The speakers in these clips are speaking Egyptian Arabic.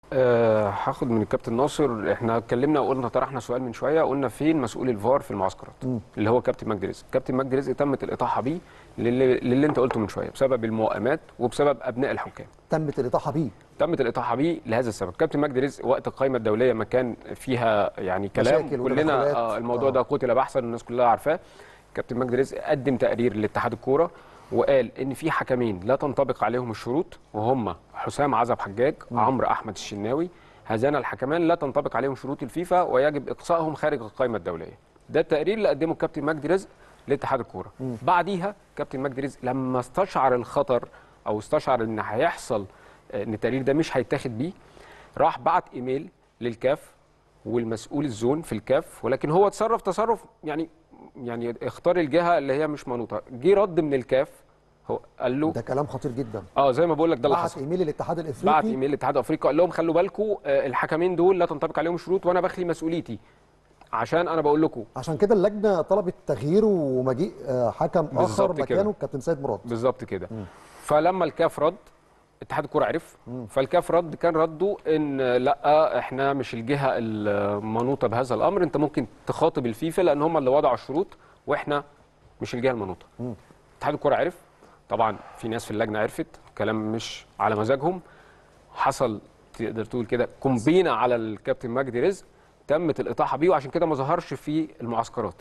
أه هاخد من الكابتن ناصر احنا اتكلمنا وقلنا طرحنا سؤال من شويه قلنا فين مسؤول الفار في المعسكرات اللي هو كابتن مجدي رزق كابتن مجدي رزق تمت الاطاحه بيه للي, للي انت قلته من شويه بسبب الموائمات وبسبب ابناء الحكام تمت الاطاحه بيه تمت الاطاحه بيه لهذا السبب كابتن مجدي رزق وقت القائمه الدوليه ما كان فيها يعني كلام مشاكل كلنا وتدخلات. آه الموضوع آه. ده قتل بحثا الناس كلها عارفاه كابتن مجدي رزق قدم تقرير لاتحاد الكوره وقال ان في حكمين لا تنطبق عليهم الشروط وهم حسام عزب حجاج عمرو احمد الشناوي هذان الحكمان لا تنطبق عليهم شروط الفيفا ويجب اقصائهم خارج القائمه الدوليه ده التقرير اللي قدمه الكابتن مجدي رزق لاتحاد الكوره بعديها كابتن مجدي رزق لما استشعر الخطر او استشعر ان هيحصل آه، ان التقرير ده مش هيتاخد بيه راح بعت ايميل للكاف والمسؤول الزون في الكاف ولكن هو تصرف تصرف يعني يعني اختار الجهه اللي هي مش منوطه جه رد من الكاف هو قال له ده كلام خطير جدا اه زي ما بقول لك ده اللي بعت حصل ايميل للاتحاد الافريقي بعت ايميل لاتحاد افريقيا قال لهم خلوا بالكم الحكمين دول لا تنطبق عليهم شروط وانا بخلي مسؤوليتي عشان انا بقول لكم عشان كده اللجنه طلبت تغييره ومجيء آه، حكم اخر بالظبط كده. مكانه الكابتن سيد مراد بالظبط كده فلما الكاف رد اتحاد الكوره عرف فالكاف رد كان رده ان لا احنا مش الجهه المنوطه بهذا الامر انت ممكن تخاطب الفيفا لان هم اللي وضعوا الشروط واحنا مش الجهه المنوطه اتحاد الكوره عرف طبعا في ناس في اللجنه عرفت كلام مش على مزاجهم حصل تقدر تقول كده كومبينه على الكابتن مجدي رزق تمت الاطاحه بيه وعشان كده ما ظهرش في المعسكرات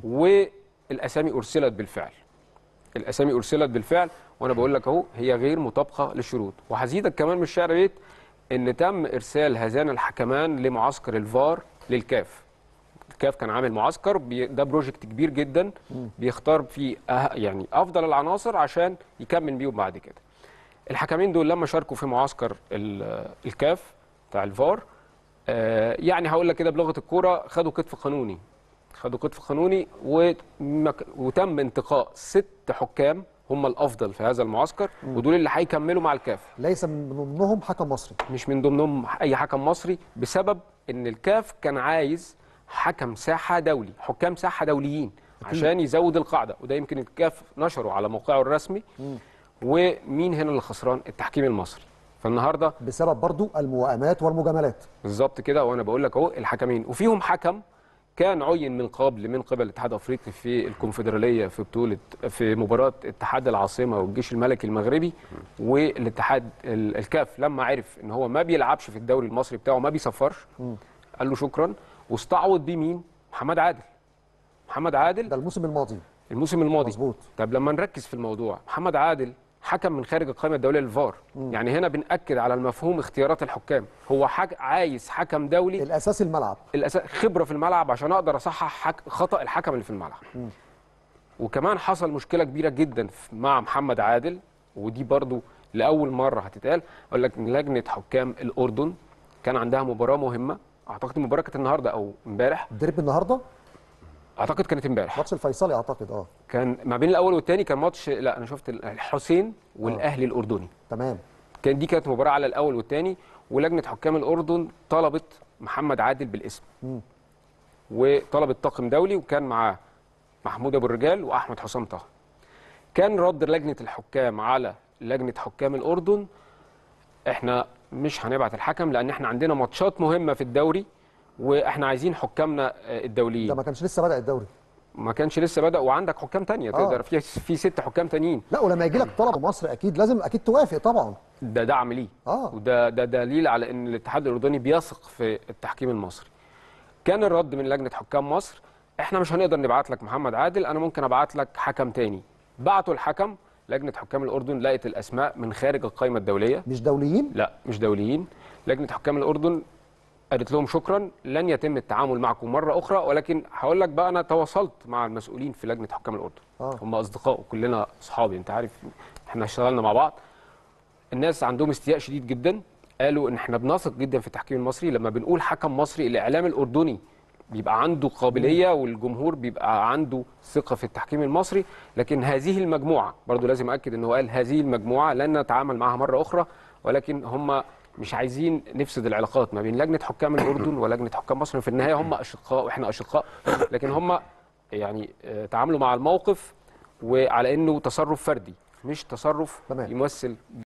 والاسامي ارسلت بالفعل الاسامي ارسلت بالفعل وانا بقول لك اهو هي غير مطابقه للشروط وهزيدك كمان من الشعر بيت ان تم ارسال هذان الحكمان لمعسكر الفار للكاف الكاف كان عامل معسكر بي ده بروجكت كبير جدا بيختار فيه أه يعني افضل العناصر عشان يكمل بيهم بعد كده الحكمين دول لما شاركوا في معسكر ال- الكاف بتاع الفار آه، يعني هقول لك كده بلغه الكوره خدوا كتف قانوني خدوا كتف قانوني ومك- وتم انتقاء ست حكام هم الافضل في هذا المعسكر ودول اللي هيكملوا مع الكاف ليس من ضمنهم حكم مصري مش من ضمنهم اي حكم مصري بسبب ان الكاف كان عايز حكم ساحه دولي حكام ساحه دوليين عشان يزود القاعده وده يمكن الكاف نشره على موقعه الرسمي ومين هنا اللي خسران التحكيم المصري فالنهارده بسبب برضو الموائمات والمجاملات بالظبط كده وانا بقول لك اهو الحكمين وفيهم حكم كان عين من قبل من قبل الاتحاد الافريقي في الكونفدراليه في بطوله في مباراه اتحاد العاصمه والجيش الملكي المغربي والاتحاد ال- الكاف لما عرف ان هو ما بيلعبش في الدوري المصري بتاعه ما بيصفرش قال له شكرا واستعوض بيه مين؟ محمد عادل محمد عادل ده الموسم الماضي الموسم الماضي مظبوط. طب لما نركز في الموضوع محمد عادل حكم من خارج القائمه الدوليه للفار يعني هنا بنأكد على المفهوم اختيارات الحكام هو حك... عايز حكم دولي الاساس الملعب الأساس خبره في الملعب عشان اقدر اصحح حك... خطا الحكم اللي في الملعب وكمان حصل مشكله كبيره جدا في- مع محمد عادل ودي برضو لاول مره هتتقال اقول لك إن لجنه حكام الاردن كان عندها مباراه مهمه اعتقد المباراه كانت النهارده او امبارح الدرب النهارده اعتقد كانت امبارح ماتش الفيصلي اعتقد اه كان ما بين الاول والثاني كان ماتش لا انا شفت الحسين والاهلي الاردني تمام كان دي كانت مباراه على الاول والثاني ولجنه حكام الاردن طلبت محمد عادل بالاسم وطلبت طاقم دولي وكان معاه محمود ابو الرجال واحمد حسام طه كان رد لجنه الحكام على لجنه حكام الاردن احنا مش هنبعت الحكم لان احنا عندنا ماتشات مهمه في الدوري واحنا عايزين حكامنا آه، الدوليين ده ما كانش لسه بدأ الدوري ما كانش لسه بدا وعندك حكام تانية تقدر في في ست حكام تانيين لا ولما يجي لك طلب مصر اكيد لازم اكيد توافق طبعا ده دعم ليه آه. وده ده دليل على ان الاتحاد الاردني بيثق في التحكيم المصري كان الرد من لجنه حكام مصر احنا مش هنقدر نبعت لك محمد عادل انا ممكن ابعت لك حكم تاني بعتوا الحكم لجنه حكام الاردن لقت الاسماء من خارج القائمه الدوليه مش دوليين لا مش دوليين لجنه حكام الاردن قالت لهم شكرا لن يتم التعامل معكم مره اخرى ولكن هقول لك بقى انا تواصلت مع المسؤولين في لجنه حكام الاردن آه. هم اصدقاء وكلنا اصحابي انت عارف احنا اشتغلنا مع بعض الناس عندهم استياء شديد جدا قالوا ان احنا بنثق جدا في التحكيم المصري لما بنقول حكم مصري الاعلام الاردني بيبقى عنده قابليه والجمهور بيبقى عنده ثقه في التحكيم المصري لكن هذه المجموعه برضو لازم اكد ان هو قال هذه المجموعه لن نتعامل معها مره اخرى ولكن هم مش عايزين نفسد العلاقات ما بين لجنه حكام الاردن ولجنه حكام مصر في النهايه هم اشقاء واحنا اشقاء لكن هم يعني آه، تعاملوا مع الموقف وعلى انه تصرف فردي مش تصرف تمام. يمثل